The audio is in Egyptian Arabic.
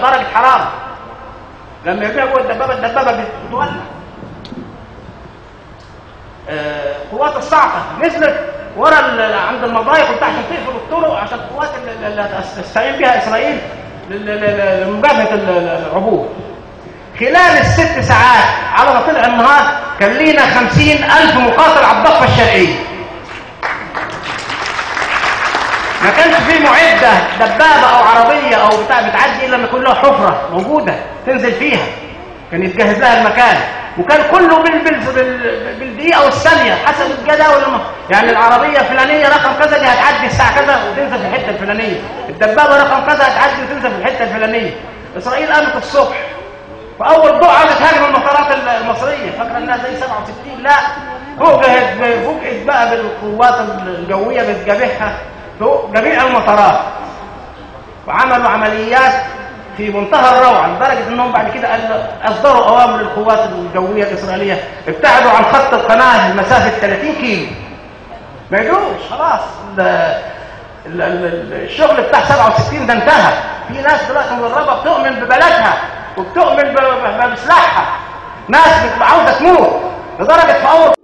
درجه حراره لما يرميها جوه الدبابه الدبابه بتولع آه، قوات الصاعقه نزلت ورا ال- عند المضايق وبتاع عشان تقفل الطرق عشان القوات اللي- اللي تستعين بها اسرائيل لل- لل- لمجابهه ال- ال- العبور خلال الست ساعات على ما طلع النهار كان لينا خمسين ألف مقاتل على الضفة الشرقية ما كانش فيه معدة دبابة أو عربية أو بتاع بتعدي إلا لما يكون لها حفرة موجودة تنزل فيها كان يتجهز لها المكان وكان كله بال بال بال بالدقيقة والثانية حسب الجدول الم... يعني العربية الفلانية رقم كذا دي هتعدي الساعة كذا وتنزل في الحتة الفلانية الدبابة رقم كذا هتعدي وتنزل في الحتة الفلانية إسرائيل قامت الصبح فأول ضوء عايزة تهاجم المطارات المصرية فاكرة إنها زي 67 لا فوجئت فوجئت بقى بالقوات الجوية بتجابهها فوق جميع المطارات وعملوا عمليات في منتهى الروعة لدرجة انهم بعد كده قال- اصدروا اوامر القوات الجوية الاسرائيلية ابتعدوا عن خط القناة لمسافة 30 كيلو ما يجوش خلاص ال- ال- ال- الشغل بتاع 67 ده انتهى في ناس دلوقتي مدربة بتؤمن ببلدها وبتؤمن ب- ب- بسلاحها ناس بتبقى عاوزة تموت لدرجة في اول